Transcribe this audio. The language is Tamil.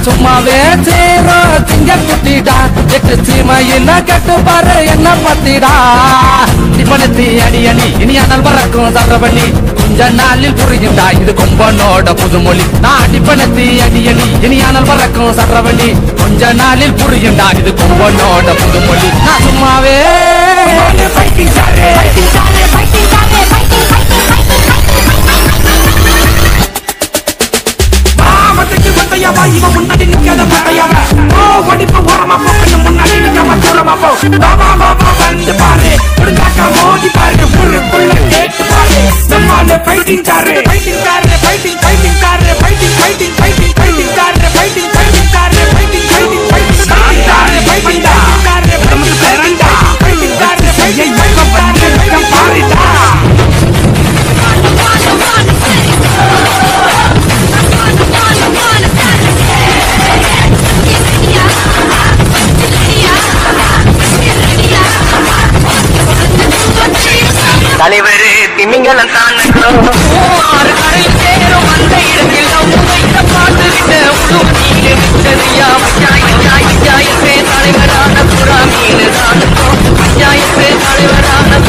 சும்மாவே சேரோ திங்க குட்டிடா எட்டு சீமையில கட்டு பாரு என்ன பத்திடா டிபனத்தி அடி அடி இனியானால் பறக்கும் சரவள்ளி கொஞ்ச நாளில் புரியுண்டா இது கொம்பனோட புதுமொழி நான் டிபனத்தி அடி அடி இனியானால் பறக்கும் சரவள்ளி கொஞ்ச நாளில் புரியுண்டா இது கொம்பனோட புதுமொழி நான் சும்மாவே fighting sir fighting sir fighting sir fighting fighting fighting மாமத்துக்கு மத்தையாவா இவன் முன்னாடி நிக்காத மத்தையாவா ஓ வடிப்பு ஓரமா போ கொஞ்சம் முன்னாடி நிக்காம தூரமா போ பாபா பாபா வந்து பாரு ஒழுங்காக்கா மோதி பாரு ஊருக்குள்ள கேட்டு பாரு நம்மால fighting sir fighting sir fighting fighting sir fighting fighting fighting fighting sir fighting fighting sir fighting fighting fighting sir fighting sir நமக்கு பேரண்டா fighting sir fighting fighting sir fighting பாருடா தலைவர் திமிங்கலம் தானுங்களோ ஆறு கரையில் சேரும் அந்த இடத்தில் உங்க பாட்டுக்கிட்ட உழுவு நீர் விட்டதையா பஞ்சாயத்து தலைவரான புறா மீன் தானுங்கோ பஞ்சாயத்து தலைவரான